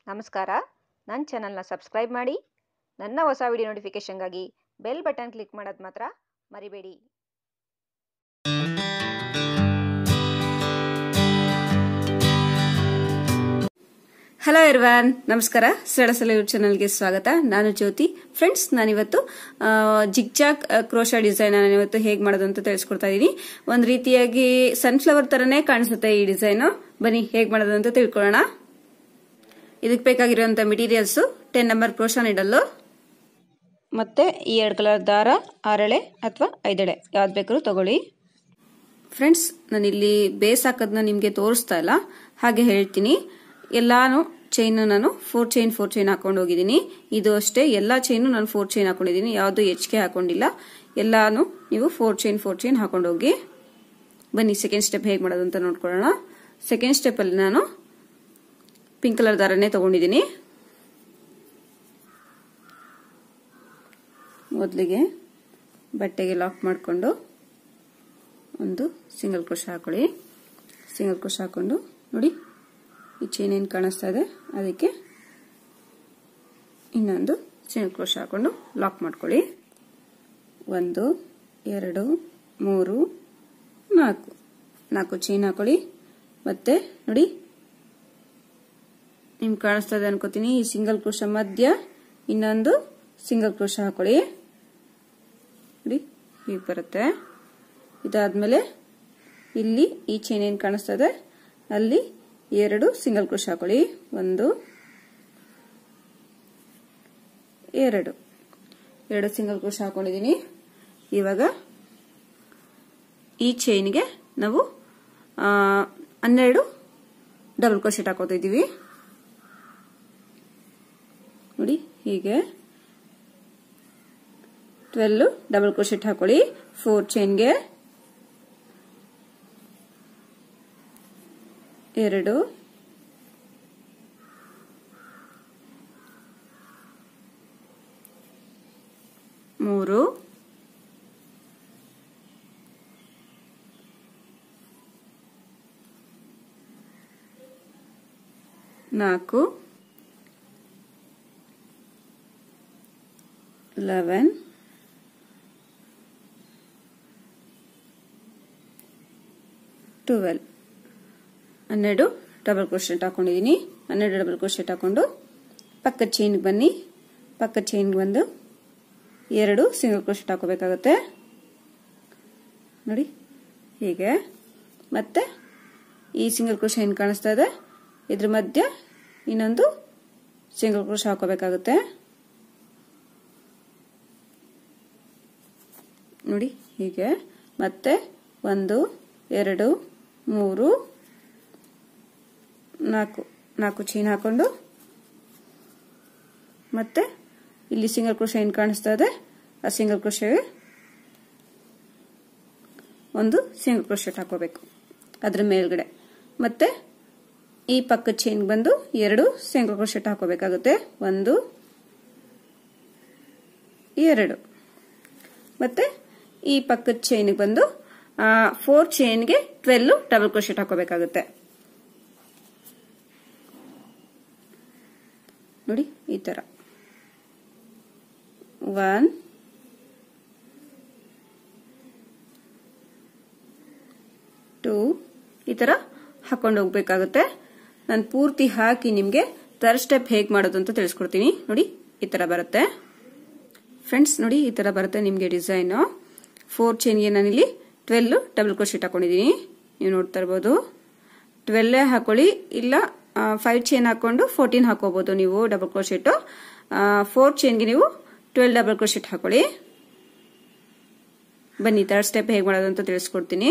ನಮಸ್ಕಾರ ನನ್ನ ಚಾನಲ್ನ ಸಬ್ಸ್ಕ್ರೈಬ್ ಮಾಡಿ ನನ್ನ ಹೊಸ ವಿಡಿಯೋ ನೋಟಿಫಿಕೇಷನ್ಗಾಗಿ ಬೆಲ್ ಬಟನ್ ಕ್ಲಿಕ್ ಮಾಡೋದು ಮಾತ್ರ ಮರಿಬೇಡಿ ಹಲೋ ಇರ್ವಾನ್ ನಮಸ್ಕಾರ ಸೆಳಸಲ ಚಾನಲ್ಗೆ ಸ್ವಾಗತ ನಾನು ಜ್ಯೋತಿ ಫ್ರೆಂಡ್ಸ್ ನಾನಿವತ್ತು ಜಿಗ್ಜಾಗ್ ಕ್ರೋಶಾ ಡಿಸೈನ್ ನಾನು ಇವತ್ತು ಹೇಗೆ ಮಾಡೋದು ಅಂತ ತಿಳಿಸ್ಕೊಡ್ತಾ ಇದ್ದೀನಿ ಒಂದು ರೀತಿಯಾಗಿ ಸನ್ಫ್ಲವರ್ ತರನೇ ಕಾಣಿಸುತ್ತೆ ಈ ಡಿಸೈನ್ ಬನ್ನಿ ಹೇಗೆ ಮಾಡೋದು ಅಂತ ತಿಳ್ಕೊಳ್ಳೋಣ ಇದಕ್ಕೆ ಬೇಕಾಗಿರುವಂಥ materials ten number crochet needle ಮತ್ತೆ ಈ ಎರಡು ಕಲರ್ ದಾರ ಆರಳೆ ಅಥವಾ ಐದೆಳೆ ಯಾವ್ದು ಬೇಕಾದ್ರೂ ತಗೊಳ್ಳಿ ಫ್ರೆಂಡ್ಸ್ ನಾನಿಲ್ಲಿ ಬೇಸ್ ಹಾಕೋದನ್ನ ನಿಮಗೆ ತೋರಿಸ್ತಾ ಇಲ್ಲ ಹಾಗೆ ಹೇಳ್ತೀನಿ ಎಲ್ಲಾನು ಚೈನ್ ನಾನು ಫೋರ್ ಚೈನ್ ಫೋರ್ ಚೈನ್ ಹಾಕೊಂಡು ಹೋಗಿದ್ದೀನಿ ಇದು ಅಷ್ಟೇ ಎಲ್ಲ ಚೈನು ನಾನು ಫೋರ್ ಚೈನ್ ಹಾಕೊಂಡಿದ್ದೀನಿ ಯಾವುದು ಕೆ ಹಾಕೊಂಡಿಲ್ಲ ಎಲ್ಲಾನು ನೀವು ಫೋರ್ ಚೈನ್ ಫೋರ್ ಚೈನ್ ಹಾಕೊಂಡು ಹೋಗಿ ಬನ್ನಿ ಸೆಕೆಂಡ್ ಸ್ಟೆಪ್ ಹೇಗೆ ಮಾಡೋದು ಅಂತ ನೋಡ್ಕೊಳ್ಳೋಣ ಸೆಕೆಂಡ್ ಸ್ಟೆಪ್ಪಲ್ಲಿ ನಾನು ಪಿಂಕ್ ಕಲರ್ ದಾರನೇ ತಗೊಂಡಿದ್ದೀನಿ ಮೊದಲಿಗೆ ಬಟ್ಟೆಗೆ ಲಾಕ್ ಮಾಡಿಕೊಂಡು ಒಂದು ಸಿಂಗಲ್ ಕ್ರೋಶ ಹಾಕೊಳ್ಳಿ ಸಿಂಗಲ್ ಕ್ರೋಶ ಹಾಕೊಂಡು ನೋಡಿ ಈ ಚೈನ್ ಏನು ಕಾಣಿಸ್ತಾ ಇದೆ ಅದಕ್ಕೆ ಇನ್ನೊಂದು ಸಿಂಗಲ್ ಕ್ರೋಶ ಹಾಕೊಂಡು ಲಾಕ್ ಮಾಡ್ಕೊಳ್ಳಿ ಒಂದು ಎರಡು ಮೂರು ನಾಲ್ಕು ನಾಲ್ಕು ಚೈನ್ ಹಾಕೊಳ್ಳಿ ಮತ್ತೆ ನೋಡಿ ನಿಮ್ಗೆ ಕಾಣಿಸ್ತಾ ಇದೆ ಅನ್ಕೋತೀನಿ ಈ ಸಿಂಗಲ್ ಕ್ರೋಶ ಮಧ್ಯ ಇನ್ನೊಂದು ಸಿಂಗಲ್ ಕ್ರೋಶ ಹಾಕೊಳ್ಳಿ ನೋಡಿ ಹೀಗೆ ಬರುತ್ತೆ ಇದಾದ್ಮೇಲೆ ಇಲ್ಲಿ ಈ ಚೈನ್ ಏನು ಕಾಣಿಸ್ತಾ ಇದೆ ಅಲ್ಲಿ ಎರಡು ಸಿಂಗಲ್ ಕ್ರೋಶ ಹಾಕೊಳ್ಳಿ ಒಂದು ಎರಡು ಎರಡು ಸಿಂಗಲ್ ಕ್ರೋಶ ಹಾಕೊಂಡಿದ್ದೀನಿ ಇವಾಗ ಈ ಚೈನ್ಗೆ ನಾವು ಹನ್ನೆರಡು ಡಬಲ್ ಕ್ರೋಶೆಟ್ ಹಾಕೋತಾ ಇದ್ದೀವಿ ನೋಡಿ ಹೀಗೆ ಟ್ವೆಲ್ ಡಬಲ್ ಕ್ರೋಶೆಟ್ ಹಾಕೊಳ್ಳಿ ಫೋರ್ ಚೈನ್ಗೆ ಎರಡು ಮೂರು ನಾಲ್ಕು ಲೆವೆನ್ ಟ್ವೆಲ್ ಹನ್ನೆರಡು ಡಬಲ್ ಕ್ರೋಶೆಟ್ ಹಾಕೊಂಡಿದ್ದೀನಿ ಹನ್ನೆರಡು ಡಬಲ್ ಕ್ರೋಶೆಟ್ ಹಾಕೊಂಡು ಪಕ್ಕದ ಚೈನ್ಗೆ ಬನ್ನಿ ಪಕ್ಕದ ಚೈನ್ಗೆ ಬಂದು ಎರಡು ಸಿಂಗಲ್ ಕ್ರೋಶೆಟ್ ಹಾಕೋಬೇಕಾಗುತ್ತೆ ನೋಡಿ ಹೀಗೆ ಮತ್ತೆ ಈ ಸಿಂಗಲ್ ಕ್ರೋಶ ಏನು ಕಾಣಿಸ್ತಾ ಇದೆ ಇದ್ರ ಮಧ್ಯ ಇನ್ನೊಂದು ಸಿಂಗಲ್ ಕ್ರೋಶ ಹಾಕೋಬೇಕಾಗುತ್ತೆ ನೋಡಿ ಹೀಗೆ ಮತ್ತೆ ಒಂದು ಎರಡು ಮೂರು ನಾಲ್ಕು ನಾಲ್ಕು ಚೈನ್ ಹಾಕೊಂಡು ಮತ್ತೆ ಇಲ್ಲಿ ಸಿಂಗಲ್ ಕ್ರೋಶ ಏನು ಕಾಣಿಸ್ತಾ ಇದೆ ಆ ಸಿಂಗಲ್ ಕ್ರೋಶಗೆ ಒಂದು ಸಿಂಗಲ್ ಕ್ರೋಶೆಟ್ ಹಾಕೋಬೇಕು ಅದ್ರ ಮೇಲ್ಗಡೆ ಮತ್ತೆ ಈ ಪಕ್ಕದ ಚೈನ್ ಬಂದು ಎರಡು ಸಿಂಗಲ್ ಕ್ರೋಶೆಟ್ ಹಾಕೋಬೇಕಾಗುತ್ತೆ ಒಂದು ಎರಡು ಮತ್ತೆ ಈ ಪಕ್ಕದ ಚೈನ್ಗೆ ಬಂದು ಫೋರ್ ಚೈನ್ಗೆ ಟ್ವೆಲ್ ಡಬಲ್ ಕ್ರೋಶೆಟ್ ಹಾಕೋಬೇಕಾಗುತ್ತೆ ನೋಡಿ ಈ ತರ ಒನ್ ಟೂ ಈ ತರ ಹಾಕೊಂಡು ಹೋಗ್ಬೇಕಾಗುತ್ತೆ ನಾನು ಪೂರ್ತಿ ಹಾಕಿ ನಿಮಗೆ ಥರ್ಡ್ ಸ್ಟೆಪ್ ಹೇಗೆ ಮಾಡೋದು ಅಂತ ತಿಳಿಸ್ಕೊಡ್ತೀನಿ ನೋಡಿ ಈ ತರ ಬರುತ್ತೆ ಫ್ರೆಂಡ್ಸ್ ನೋಡಿ ಈ ತರ ಬರುತ್ತೆ ನಿಮಗೆ ಡಿಸೈನ್ ಫೋರ್ ಚೈನ್ಗೆ ನಾನಿಲ್ಲಿ ಟ್ವೆಲ್ ಡಬಲ್ ಕ್ರೋಶೆಟ್ ಹಾಕೊಂಡಿದ್ದೀನಿ ನೀವು ನೋಡ್ತಾ ಇರ್ಬೋದು ಟ್ವೆಲ್ಲೇ ಹಾಕೊಳ್ಳಿ ಇಲ್ಲ ಫೈವ್ ಚೈನ್ ಹಾಕೊಂಡು ಫೋರ್ಟೀನ್ ಹಾಕೋಬಹುದು ನೀವು ಡಬಲ್ ಕ್ರೋಶೆಟ್ ಫೋರ್ ಚೈನ್ಗೆ ನೀವು ಟ್ವೆಲ್ ಡಬಲ್ ಕ್ರೋಶೆಟ್ ಹಾಕೊಳ್ಳಿ ಬನ್ನಿ ಥರ್ಡ್ ಸ್ಟೆಪ್ ಹೇಗೆ ಮಾಡೋದು ಅಂತ ತಿಳಿಸ್ಕೊಡ್ತೀನಿ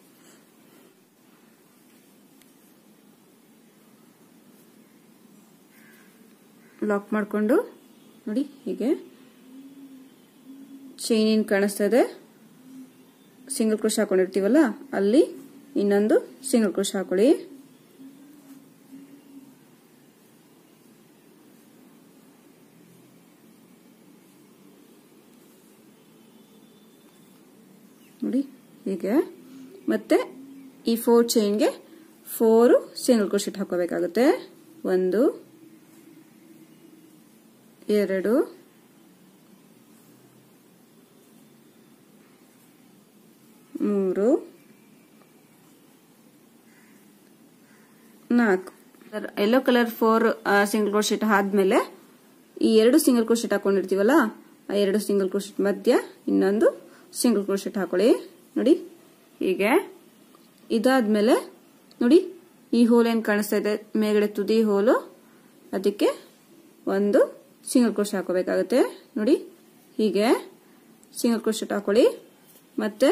ಲಾಕ್ ಮಾಡಿಕೊಂಡು ನೋಡಿ ಹೀಗೆ ಚೈನ್ ಏನು ಕಾಣಿಸ್ತಾ ಇದೆ ಸಿಂಗಲ್ ಕ್ರೋಶ್ ಹಾಕೊಂಡಿರ್ತೀವಲ್ಲ ಅಲ್ಲಿ ಇನ್ನೊಂದು ಸಿಂಗಲ್ ಕ್ರೋಶ್ ಹಾಕೊಳ್ಳಿ ನೋಡಿ ಹೀಗೆ ಮತ್ತೆ ಈ ಫೋರ್ ಚೈನ್ಗೆ ಫೋರು ಸಿಂಗಲ್ ಕ್ರೋಶೆಟ್ ಹಾಕೋಬೇಕಾಗುತ್ತೆ ಒಂದು ಎರಡು ಮೂರು ನಾಲ್ಕು yellow colour four single crochet ಆದ್ಮೇಲೆ ಈ ಎರಡು ಸಿಂಗಲ್ ಕ್ರೋಶೆಟ್ ಹಾಕೊಂಡಿರ್ತೀವಲ್ಲ ಆ ಎರಡು ಸಿಂಗಲ್ ಕ್ರೋಶೆಟ್ ಮಧ್ಯ ಇನ್ನೊಂದು ಸಿಂಗಲ್ ಕ್ರೋಶೆಟ್ ಹಾಕೊಳ್ಳಿ ನೋಡಿ ಹೀಗೆ ಇದಾದ್ಮೇಲೆ ನೋಡಿ ಈ ಹೋಲ್ ಏನ್ ಕಾಣಿಸ್ತಾ ಇದೆ ಮೇಲ್ಗಡೆ ತುದಿ ಹೋಲು ಅದಕ್ಕೆ ಒಂದು ಸಿಂಗಲ್ ಕ್ರೋಶೆಟ್ ಹಾಕೋಬೇಕಾಗುತ್ತೆ ನೋಡಿ ಹೀಗೆ ಸಿಂಗಲ್ ಕ್ರೋಶೆಟ್ ಹಾಕೊಳ್ಳಿ ಮತ್ತೆ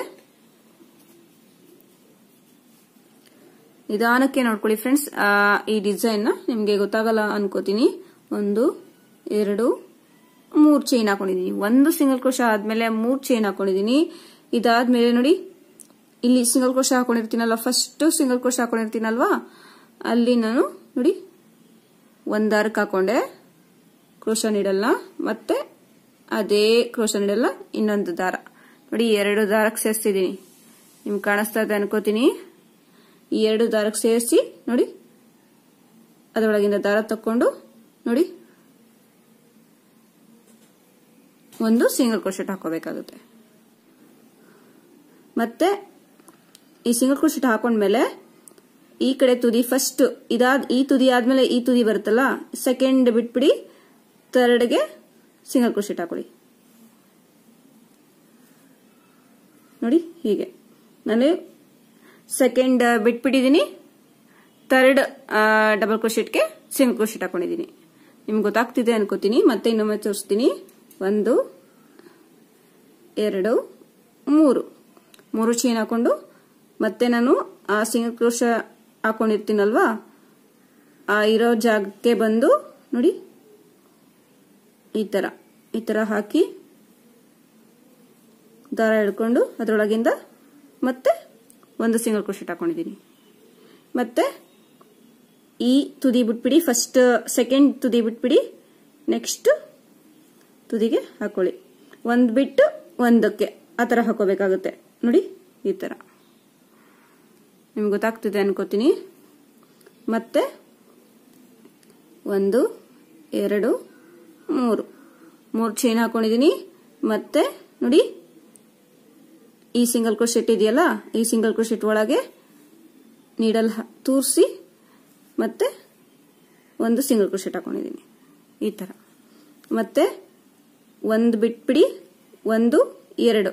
ನಿಧಾನಕ್ಕೆ ನೋಡ್ಕೊಳ್ಳಿ ಫ್ರೆಂಡ್ಸ್ ಈ ಡಿಸೈನ್ ನಿಮಗೆ ಗೊತ್ತಾಗಲ್ಲ ಅನ್ಕೋತೀನಿ ಒಂದು ಎರಡು ಮೂರು ಚೈನ್ ಹಾಕೊಂಡಿದೀನಿ ಒಂದು ಸಿಂಗಲ್ ಕ್ರೋಶ ಆದ್ಮೇಲೆ ಮೂರು ಚೈನ್ ಹಾಕೊಂಡಿದೀನಿ ಇದಾದ್ಮೇಲೆ ನೋಡಿ ಇಲ್ಲಿ ಸಿಂಗಲ್ ಕ್ರೋಶ ಹಾಕೊಂಡಿರ್ತೀನಲ್ವಾ ಫಸ್ಟ್ ಸಿಂಗಲ್ ಕ್ರೋಶ ಹಾಕೊಂಡಿರ್ತೀನಲ್ವಾ ಅಲ್ಲಿ ನಾನು ನೋಡಿ ಒಂದ್ ದಾರಕ್ಕೆ ಹಾಕೊಂಡೆ ಕ್ರೋಶ ನೀಡಲ್ಲ ಮತ್ತೆ ಅದೇ ಕ್ರೋಶ ನೀಡಲ್ಲ ಇನ್ನೊಂದು ದಾರ ನೋಡಿ ಎರಡು ದಾರಕ್ಕೆ ಸೇರಿಸ್ತಿದ್ದೀನಿ ನಿಮ್ಗೆ ಕಾಣಿಸ್ತಾ ಇದೆ ಅನ್ಕೋತೀನಿ ಈ ಎರಡು ದಾರಕ್ಕೆ ಸೇರಿಸಿ ನೋಡಿ ಅದರೊಳಗಿಂದ ದಾರ ತಕೊಂಡು ನೋಡಿ ಒಂದು ಸಿಂಗಲ್ ಕ್ರೋಶೆಟ್ ಹಾಕೋಬೇಕಾಗುತ್ತೆ ಮತ್ತೆ ಈ ಸಿಂಗಲ್ ಕ್ರೋಶೆಟ್ ಹಾಕೊಂಡ್ಮೇಲೆ ಈ ಕಡೆ ತುದಿ ಫಸ್ಟ್ ಇದಾದ್ ಈ ತುದಿ ಆದ್ಮೇಲೆ ಈ ತುದಿ ಬರುತ್ತಲ್ಲ ಸೆಕೆಂಡ್ ಬಿಟ್ಬಿಡಿ ಥರ್ಡ್ಗೆ ಸಿಂಗಲ್ ಕ್ರೋಶೆಟ್ ಹಾಕೊಳ್ಳಿ ನೋಡಿ ಹೀಗೆ ನಾನು ಸೆಕೆಂಡ್ ಬಿಟ್ಬಿಟ್ಟಿದ್ದೀನಿ ಥರ್ಡ್ ಡಬಲ್ ಕ್ರೋಶೆಟ್ಗೆ ಸಿಂಗಲ್ ಕ್ರೋಶೆಟ್ ಹಾಕೊಂಡಿದ್ದೀನಿ ನಿಮ್ಗೆ ಗೊತ್ತಾಗ್ತಿದೆ ಅನ್ಕೋತೀನಿ ಮತ್ತೆ ಇನ್ನೊಮ್ಮೆ ತೋರಿಸ್ತೀನಿ ಒಂದು ಎರಡು ಮೂರು ಮೂರು ಚೈನ್ ಹಾಕೊಂಡು ಮತ್ತೆ ನಾನು ಆ ಸಿಂಗಲ್ ಕ್ರೋಶ ಹಾಕೊಂಡಿರ್ತೀನಲ್ವಾ ಆ ಇರೋ ಜಾಗಕ್ಕೆ ಬಂದು ನೋಡಿ ಈ ತರ ಈ ತರ ಹಾಕಿ ದಾರ ಹಿಡ್ಕೊಂಡು ಅದರೊಳಗಿಂದ ಮತ್ತೆ ಒಂದು ಸಿಂಗಲ್ ಕ್ರೋಶೆಟ್ ಹಾಕೊಂಡಿದ್ದೀನಿ ಮತ್ತೆ ಈ ತುದಿ ಬಿಟ್ಬಿಡಿ ಫಸ್ಟ್ ಸೆಕೆಂಡ್ ತುದಿ ಬಿಟ್ಬಿಡಿ ನೆಕ್ಸ್ಟ್ ತುದಿಗೆ ಹಾಕೊಳ್ಳಿ ಒಂದು ಬಿಟ್ಟು ಒಂದಕ್ಕೆ ಆ ಥರ ಹಾಕೋಬೇಕಾಗುತ್ತೆ ನೋಡಿ ಈ ಥರ ನಿಮ್ಗೆ ಗೊತ್ತಾಗ್ತಿದೆ ಅನ್ಕೋತೀನಿ ಮತ್ತೆ ಒಂದು ಎರಡು ಮೂರು ಮೂರು ಚೈನ್ ಹಾಕೊಂಡಿದ್ದೀನಿ ಮತ್ತೆ ನೋಡಿ ಈ ಸಿಂಗಲ್ ಕ್ರೋಶೆಟ್ ಇದೆಯಲ್ಲ ಈ ಸಿಂಗಲ್ ಕ್ರೋಶೆಟ್ ಒಳಗೆ ನೀಡಲ್ ತೂರಿಸಿ ಮತ್ತೆ ಒಂದು ಸಿಂಗಲ್ ಕ್ರೋಶೆಟ್ ಹಾಕೊಂಡಿದ್ದೀನಿ ಈ ಥರ ಮತ್ತೆ ಒಂದು ಬಿಟ್ಬಿಡಿ ಒಂದು ಎರಡು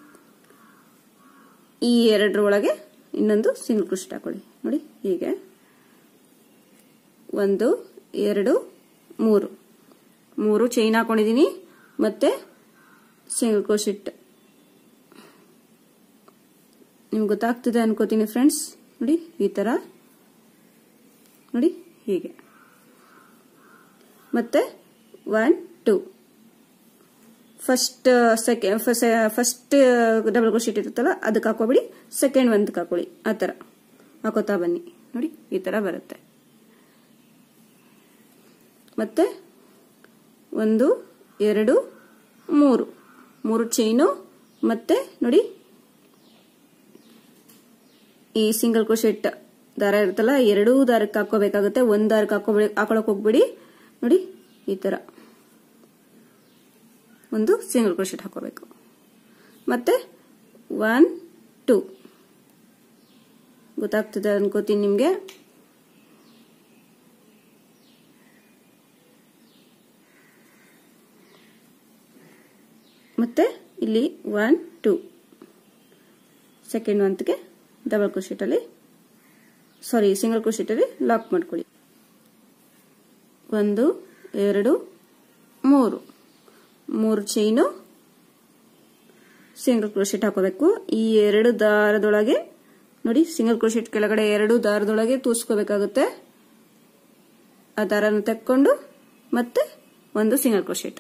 ಈ ಎರಡರ ಒಳಗೆ ಇನ್ನೊಂದು ಸಿಂಗಲ್ ಕ್ರೋಶೆಟ್ ಹಾಕೊಳ್ಳಿ ನೋಡಿ ಹೀಗೆ ಒಂದು ಎರಡು ಮೂರು ಮೂರು ಚೈನ್ ಹಾಕೊಂಡಿದ್ದೀನಿ ಮತ್ತೆ ಸಿಂಗಲ್ ಕ್ರೋಶೆಟ್ ನಿಮ್ಗೆ ಗೊತ್ತಾಗ್ತಿದೆ ಅನ್ಕೋತೀನಿ ಫ್ರೆಂಡ್ಸ್ ನೋಡಿ ಈ ಥರ ನೋಡಿ ಹೀಗೆ ಮತ್ತೆ one two first second first double crochet ಇರುತ್ತಲ್ಲ ಅದಕ್ಕೆ ಹಾಕೋಬಿಡಿ ಸೆಕೆಂಡ್ ಒಂದಕ್ಕೆ ಹಾಕೊಳ್ಳಿ ಆ ಥರ ಹಾಕೋತಾ ಬನ್ನಿ ನೋಡಿ ಈ ಥರ ಬರುತ್ತೆ ಮತ್ತೆ ಒಂದು ಎರಡು ಮೂರು ಮೂರು ಚೈನು ಮತ್ತೆ ನೋಡಿ ಈ ಸಿಂಗಲ್ ಕ್ರೋಶೆಟ್ ದಾರ ಇರುತ್ತಲ್ಲ ಎರಡೂ ದಾರಕ್ಕೆ ಹಾಕೋಬೇಕಾಗುತ್ತೆ ಒಂದ್ ದಾರಕ್ಕೆ ಹಾಕೋಬೇಡಿ ಹಾಕೊಳಕ್ ಹೋಗ್ಬಿಡಿ ನೋಡಿ ಈ ತರ ಒಂದು ಸಿಂಗಲ್ ಕ್ರೋಶೆಟ್ ಹಾಕೋಬೇಕು ಮತ್ತೆ ಒನ್ ಟೂ ಗೊತ್ತಾಗ್ತದೆ ಅನ್ಕೋತೀನಿ ನಿಮ್ಗೆ ಮತ್ತೆ ಇಲ್ಲಿ ಒನ್ ಟೂ ಸೆಕೆಂಡ್ ಒಂತ್ಗೆ ಡಬಲ್ ಕ್ರೋಶೆಟಲ್ಲಿ ಸಾರಿ ಸಿಂಗಲ್ ಕ್ರೋಶೆಟಲ್ಲಿ ಲಾಕ್ ಮಾಡ್ಕೊಳ್ಳಿ ಒಂದು ಎರಡು ಮೂರು ಮೂರು ಚೈನು ಸಿಂಗಲ್ ಕ್ರೋಶೆಟ್ ಹಾಕೋಬೇಕು ಈ ಎರಡು ದಾರದೊಳಗೆ ನೋಡಿ ಸಿಂಗಲ್ ಕ್ರೋಶೆಟ್ ಕೆಳಗಡೆ ಎರಡು ದಾರದೊಳಗೆ ತೂಸ್ಕೋಬೇಕಾಗುತ್ತೆ ಆ ದಾರನ ತೆಕ್ಕೊಂಡು ಮತ್ತೆ ಒಂದು ಸಿಂಗಲ್ ಕ್ರೋಶೆಟ್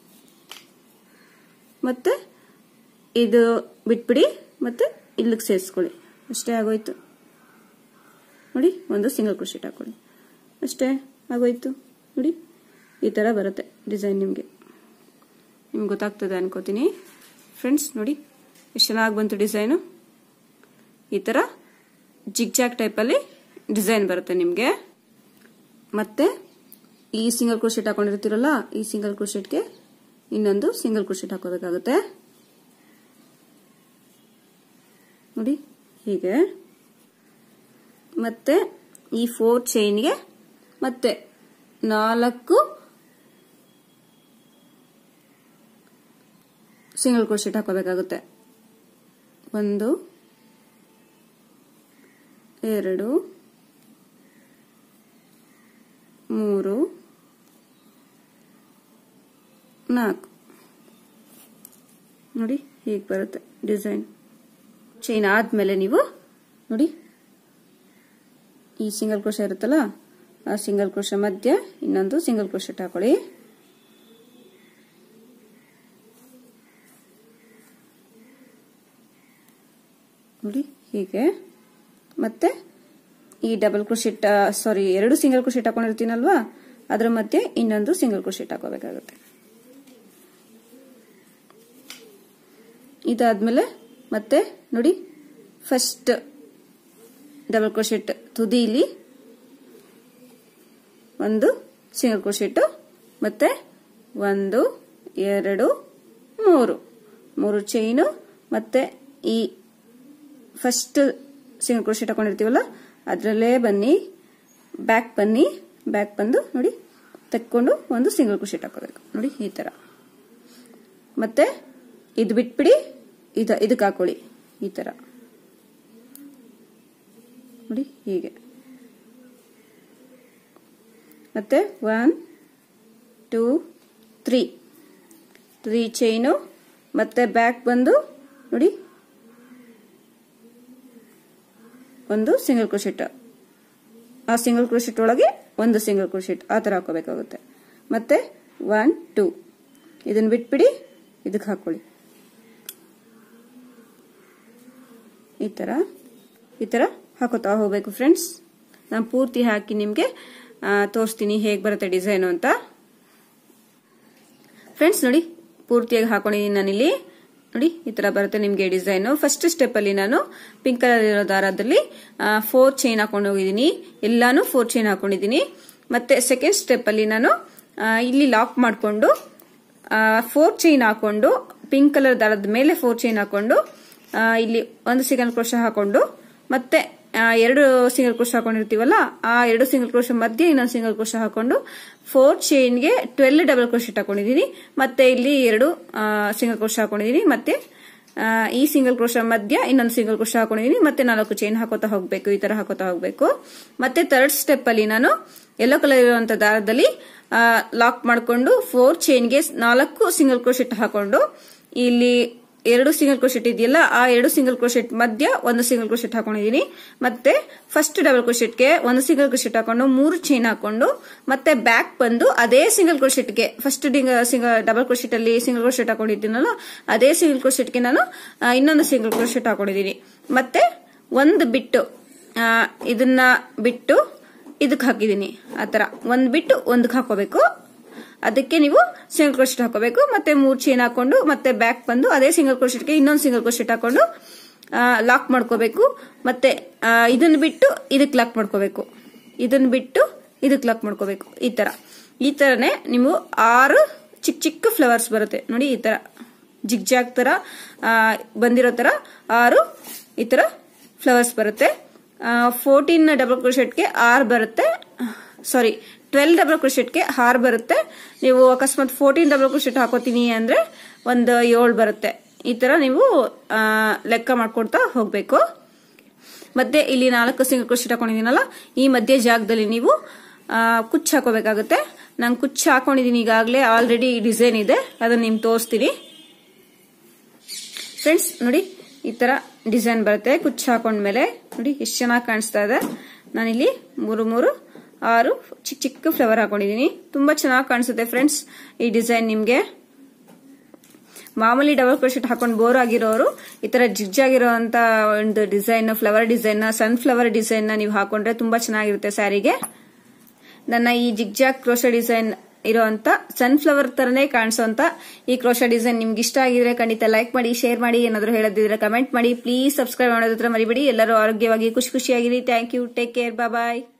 ಮತ್ತೆ ಇದು ಬಿಟ್ಬಿಡಿ ಮತ್ತೆ ಇಲ್ಲಿಗೆ ಸೇರಿಸ್ಕೊಳ್ಳಿ ಅಷ್ಟೇ ಆಗೋಯ್ತು ನೋಡಿ ಒಂದು ಸಿಂಗಲ್ ಕ್ರೋಶೆಟ್ ಹಾಕೊಳ್ಳಿ ಅಷ್ಟೇ ಆಗೋಯ್ತು ನೋಡಿ ಈ ಥರ ಬರುತ್ತೆ ಡಿಸೈನ್ ನಿಮಗೆ ನಿಮ್ಗೆ ಗೊತ್ತಾಗ್ತದೆ ಅನ್ಕೋತೀನಿ ಫ್ರೆಂಡ್ಸ್ ನೋಡಿ ಎಷ್ಟು ಚೆನ್ನಾಗಿ ಬಂತು ಡಿಸೈನು ಈ ಥರ ಜಿಗ್ ಜಾಗ್ ಟೈಪಲ್ಲಿ ಡಿಸೈನ್ ಬರುತ್ತೆ ನಿಮಗೆ ಮತ್ತೆ ಈ ಸಿಂಗಲ್ ಕ್ರೋಶೆಟ್ ಹಾಕೊಂಡಿರ್ತೀರಲ್ಲ ಈ ಸಿಂಗಲ್ ಕ್ರೋಶೆಟ್ಗೆ ಇನ್ನೊಂದು ಸಿಂಗಲ್ ಕ್ರೋಶೆಟ್ ಹಾಕೋಬೇಕಾಗುತ್ತೆ ನೋಡಿ ಹೀಗೆ ಮತ್ತೆ ಈ ಫೋರ್ ಚೈನ್ಗೆ ಮತ್ತೆ ನಾಲ್ಕು ಸಿಂಗಲ್ ಕ್ರೋಶೆಟ್ ಹಾಕೋಬೇಕಾಗುತ್ತೆ ಒಂದು ಎರಡು ಮೂರು ನಾಲ್ಕು ನೋಡಿ ಹೀಗೆ ಬರುತ್ತೆ ಡಿಸೈನ್ ಚೈನ್ ಆದ್ಮೇಲೆ ನೀವು ನೋಡಿ ಈ ಸಿಂಗಲ್ ಕ್ರೋಶ ಇರುತ್ತಲ್ಲ ಆ ಸಿಂಗಲ್ ಕ್ರೋಶ ಮಧ್ಯ ಇನ್ನೊಂದು ಸಿಂಗಲ್ ಕ್ರೋಶೆಟ್ ಹಾಕೊಳ್ಳಿ ನೋಡಿ ಹೀಗೆ ಮತ್ತೆ ಈ ಡಬಲ್ ಕ್ರೋಶೆಟ್ ಸಾರಿ ಎರಡು ಸಿಂಗಲ್ ಕ್ರೋಶೆಟ್ ಹಾಕೊಂಡಿರ್ತೀನಲ್ವಾ ಅದರ ಮಧ್ಯೆ ಇನ್ನೊಂದು ಸಿಂಗಲ್ ಕ್ರೋಶೆಟ್ ಹಾಕೋಬೇಕಾಗುತ್ತೆ ಇದಾದ್ಮೇಲೆ ಮತ್ತೆ ನೋಡಿ ಫಸ್ಟ್ ಡಬಲ್ ಕ್ರೋಶೆಟ್ ತುದಿಲಿ ಒಂದು ಸಿಂಗಲ್ ಕ್ರೋಶೆಟ್ ಮತ್ತೆ ಒಂದು ಎರಡು ಮೂರು ಮೂರು ಚೈನು ಮತ್ತೆ ಈ ಫಸ್ಟ್ ಸಿಂಗಲ್ ಕ್ರೋಶೆಟ್ ಹಾಕೊಂಡಿರ್ತೀವಲ್ಲ ಅದರಲ್ಲೇ ಬನ್ನಿ ಬ್ಯಾಕ್ ಬನ್ನಿ ಬ್ಯಾಕ್ ಬಂದು ನೋಡಿ ತೆಕ್ಕೊಂಡು ಒಂದು ಸಿಂಗಲ್ ಕ್ರೋಶೆಟ್ ಹಾಕೋಬೇಕು ನೋಡಿ ಈ ತರ ಮತ್ತೆ ಇದು ಬಿಟ್ಬಿಡಿ ಇದ ಇದಕ್ಕೆ ಹಾಕೊಳ್ಳಿ ಈ ತರ ನೋಡಿ ಹೀಗೆ ಮತ್ತೆ one two three three chain ಮತ್ತೆ ಬ್ಯಾಕ್ ಬಂದು ನೋಡಿ ಒಂದು ಸಿಂಗಲ್ ಕ್ರೋಶೆಟ್ ಆ ಸಿಂಗಲ್ ಕ್ರೋಶೆಟ್ ಒಳಗೆ ಒಂದು ಸಿಂಗಲ್ ಕ್ರೋಶೆಟ್ ಆ ಥರ ಹಾಕೋಬೇಕಾಗುತ್ತೆ ಮತ್ತೆ ಒನ್ ಟೂ ಇದನ್ನ ಬಿಟ್ಬಿಡಿ ಇದಕ್ಕೆ ಹಾಕೊಳ್ಳಿ ಈ ಥರ ಈ ಥರ ಹಾಕೋತಾ ಹೋಗ್ಬೇಕು ಫ್ರೆಂಡ್ಸ್ ನಾನು ಪೂರ್ತಿ ಹಾಕಿ ನಿಮಗೆ ತೋರಿಸ್ತೀನಿ ಹೇಗೆ ಬರುತ್ತೆ ಡಿಸೈನು ಅಂತ ಫ್ರೆಂಡ್ಸ್ ನೋಡಿ ಪೂರ್ತಿಯಾಗಿ ಹಾಕೊಂಡಿದ್ದೀನಿ ನಾನಿಲ್ಲಿ ನೋಡಿ ಈ ತರ ಬರುತ್ತೆ ನಿಮಗೆ ಡಿಸೈನ್ ಫಸ್ಟ್ ಸ್ಟೆಪ್ ಅಲ್ಲಿ ನಾನು ಪಿಂಕ್ ಕಲರ್ ಇರೋ ದಾರದಲ್ಲಿ ಫೋರ್ ಚೈನ್ ಹಾಕೊಂಡು ಹೋಗಿದ್ದೀನಿ ಎಲ್ಲಾನು ಫೋರ್ ಚೈನ್ ಹಾಕೊಂಡಿದ್ದೀನಿ ಮತ್ತೆ ಸೆಕೆಂಡ್ ಸ್ಟೆಪ್ ಅಲ್ಲಿ ನಾನು ಇಲ್ಲಿ ಲಾಕ್ ಮಾಡಿಕೊಂಡು ಫೋರ್ ಚೈನ್ ಹಾಕೊಂಡು ಪಿಂಕ್ ಕಲರ್ ದಾರದ ಮೇಲೆ ಫೋರ್ ಚೈನ್ ಹಾಕೊಂಡು ಇಲ್ಲಿ ಒಂದು ಸಿಂಗಲ್ ಕ್ರೋಶ ಹಾಕೊಂಡು ಮತ್ತೆ ಎರಡು ಸಿಂಗಲ್ ಕ್ರೋಶ ಹಾಕೊಂಡಿರ್ತೀವಲ್ಲ ಆ ಎರಡು ಸಿಂಗಲ್ ಕ್ರೋಶ ಮಧ್ಯೆ ಇನ್ನೊಂದು ಸಿಂಗಲ್ ಕ್ರೋಶ ಹಾಕೊಂಡು ಫೋರ್ ಚೈನ್ಗೆ ಟ್ವೆಲ್ ಡಬಲ್ ಕ್ರೋಶೆಟ್ ಹಾಕೊಂಡಿದ್ದೀನಿ ಮತ್ತೆ ಇಲ್ಲಿ ಎರಡು ಸಿಂಗಲ್ ಕ್ರೋಶ ಹಾಕೊಂಡಿದ್ದೀನಿ ಮತ್ತೆ ಈ ಸಿಂಗಲ್ ಕ್ರೋಶ ಮಧ್ಯ ಇನ್ನೊಂದು ಸಿಂಗಲ್ ಕ್ರೋಶ ಹಾಕೊಂಡಿದ್ದೀನಿ ಮತ್ತೆ ನಾಲ್ಕು ಚೈನ್ ಹಾಕೋತಾ ಹೋಗ್ಬೇಕು ಈ ತರ ಹಾಕೋತಾ ಹೋಗ್ಬೇಕು ಮತ್ತೆ ಥರ್ಡ್ ಸ್ಟೆಪ್ ಅಲ್ಲಿ ನಾನು ಯೆಲ್ಲೋ ಕಲರ್ ಇರುವಂತ ದಾರದಲ್ಲಿ ಲಾಕ್ ಮಾಡಿಕೊಂಡು ಫೋರ್ ಚೈನ್ಗೆ ನಾಲ್ಕು ಸಿಂಗಲ್ ಕ್ರೋಶೆಟ್ ಹಾಕೊಂಡು ಇಲ್ಲಿ ಎರಡು ಸಿಂಗಲ್ ಕ್ರೋಶೆಟ್ ಇದೆಯಲ್ಲ ಆ ಎರಡು ಸಿಂಗಲ್ ಕ್ರೋಶೆಟ್ ಮಧ್ಯ ಒಂದು ಸಿಂಗಲ್ ಕ್ರೋಶೆಟ್ ಹಾಕೊಂಡಿದ್ದೀನಿ ಮತ್ತೆ ಫಸ್ಟ್ ಡಬಲ್ ಕ್ರೋಶೆಟ್ಗೆ ಒಂದು ಸಿಂಗಲ್ ಕ್ರೋಶೆಟ್ ಹಾಕೊಂಡು ಮೂರು ಚೈನ್ ಹಾಕೊಂಡು ಮತ್ತೆ ಬ್ಯಾಕ್ ಬಂದು ಅದೇ ಸಿಂಗಲ್ ಕ್ರೋಶೆಟ್ಗೆ ಫಸ್ಟ್ ಸಿಂಗಲ್ ಡಬಲ್ ಕ್ರೋಶೆಟ್ ಅಲ್ಲಿ ಸಿಂಗಲ್ ಕ್ರೋಶೆಟ್ ಹಾಕೊಂಡಿದ್ದೀನಲ್ಲ ಅದೇ ಸಿಂಗಲ್ ಕ್ರೋಶೆಟ್ಗೆ ನಾನು ಇನ್ನೊಂದು ಸಿಂಗಲ್ ಕ್ರೋಶೆಟ್ ಹಾಕೊಂಡಿದ್ದೀನಿ ಮತ್ತೆ ಒಂದು ಬಿಟ್ಟು ಇದನ್ನ ಬಿಟ್ಟು ಇದಕ್ಕೆ ಹಾಕಿದ್ದೀನಿ ಆತರ ಒಂದ್ ಬಿಟ್ಟು ಒಂದಕ್ಕೆ ಹಾಕೋಬೇಕು ಅದಕ್ಕೆ ನೀವು ಸಿಂಗಲ್ ಕ್ರೋಶೆಟ್ ಹಾಕೋಬೇಕು ಮತ್ತೆ ಮೂರ್ ಚೈನ್ ಹಾಕೊಂಡು ಮತ್ತೆ ಬ್ಯಾಕ್ ಬಂದು ಅದೇ ಸಿಂಗಲ್ ಕ್ರೋಶೆಟ್ಗೆ ಇನ್ನೊಂದು ಸಿಂಗಲ್ ಕ್ರೋಶೆಟ್ ಹಾಕೊಂಡು ಲಾಕ್ ಮಾಡ್ಕೋಬೇಕು ಮತ್ತೆ ಇದನ್ನ ಬಿಟ್ಟು ಇದಕ್ಕೆ ಲಾಕ್ ಮಾಡ್ಕೋಬೇಕು ಇದನ್ನ ಬಿಟ್ಟು ಇದಕ್ಕೆ ಲಾಕ್ ಮಾಡ್ಕೋಬೇಕು ಈ ತರ ಈ ತರನೇ ನೀವು ಆರು ಚಿಕ್ಕ ಚಿಕ್ಕ ಫ್ಲವರ್ಸ್ ಬರುತ್ತೆ ನೋಡಿ ಈ ತರ ಜಿಗ್ಜಾಗ್ ತರ ಬಂದಿರೋ ತರ ಆರು ಈ ತರ ಫ್ಲವರ್ಸ್ ಬರುತ್ತೆ ಫೋರ್ಟೀನ್ ಡಬಲ್ ಕ್ರೋಶೆಟ್ಗೆ ಆರು ಬರುತ್ತೆ ಸಾರಿ ಟ್ವೆಲ್ ಡಬಲ್ ಕ್ರೋಶೆಟ್ಗೆ ಆರು ಬರುತ್ತೆ ನೀವು ಅಕಸ್ಮಾತ್ ಫೋರ್ಟೀನ್ ಡಬಲ್ ಕ್ರೋಶೆಟ್ ಹಾಕೋತೀನಿ ಅಂದ್ರೆ ಒಂದು ಏಳು ಬರುತ್ತೆ ಈ ತರ ನೀವು ಲೆಕ್ಕ ಮಾಡ್ಕೊಡ್ತಾ ಹೋಗ್ಬೇಕು ಮತ್ತೆ ಇಲ್ಲಿ ನಾಲ್ಕು ಸಿಂಗಲ್ ಕ್ರೋಶೆಟ್ ಹಾಕೊಂಡಿದ್ದೀನಲ್ಲ ಈ ಮಧ್ಯ ಜಾಗದಲ್ಲಿ ನೀವು ಕುಚ್ಚು ಹಾಕೋಬೇಕಾಗುತ್ತೆ ನಾನು ಕುಚ್ಚು ಹಾಕೊಂಡಿದ್ದೀನಿ ಈಗಾಗಲೇ ಆಲ್ರೆಡಿ ಡಿಸೈನ್ ಇದೆ ಅದನ್ನ ನಿಮ್ಗೆ ತೋರಿಸ್ತೀನಿ ಫ್ರೆಂಡ್ಸ್ ನೋಡಿ ಈ ತರ ಡಿಸೈನ್ ಬರುತ್ತೆ ಕುಚ್ಚು ಹಾಕೊಂಡ್ಮೇಲೆ ನೋಡಿ ಎಷ್ಟು ಚೆನ್ನಾಗಿ ಕಾಣಿಸ್ತಾ ಇದೆ ನಾನಿಲ್ಲಿ ಮೂರು ಮೂರು ಆರು ಚಿಕ್ಕ ಚಿಕ್ಕ ಫ್ಲವರ್ ಹಾಕೊಂಡಿದ್ದೀನಿ ತುಂಬಾ ಚೆನ್ನಾಗಿ ಕಾಣಿಸುತ್ತೆ ಫ್ರೆಂಡ್ಸ್ ಈ ಡಿಸೈನ್ ನಿಮ್ಗೆ ಮಾಮೂಲಿ ಡಬಲ್ ಕ್ರೋಶೆಟ್ ಹಾಕೊಂಡು ಬೋರ್ ಆಗಿರೋರು ಈ ತರ ಜಿಗ್ಜ್ ಆಗಿರೋಂತ ಒಂದು design flower design sunflower design ನ ನೀವು ಹಾಕೊಂಡ್ರೆ ತುಂಬಾ ಚೆನ್ನಾಗಿರುತ್ತೆ ಸ್ಯಾರಿಗೆ ನನ್ನ ಈ ಜಿಗ್ಜಾಗ್ ಕ್ರೋಶ ಡಿಸೈನ್ ಇರೋಂತ ಸನ್ಫ್ಲವರ್ ತರನೇ ಕಾಣಿಸೋಂತ ಈ ಕ್ರೋಶ ಡಿಸೈನ್ ನಿಮ್ಗೆ ಇಷ್ಟ ಆಗಿದ್ರೆ ಖಂಡಿತ ಲೈಕ್ ಮಾಡಿ ಶೇರ್ ಮಾಡಿ ಏನಾದರೂ ಹೇಳದಿದ್ರೆ ಕಮೆಂಟ್ ಮಾಡಿ ಪ್ಲೀಸ್ ಸಬ್ಸ್ಕ್ರೈಬ್ ಮಾಡೋದ್ರ ಮರಿಬೇಡಿ ಎಲ್ಲರೂ ಆರೋಗ್ಯವಾಗಿ ಖುಷಿ ಖುಷಿಯಾಗಿರಿ thank you take care bye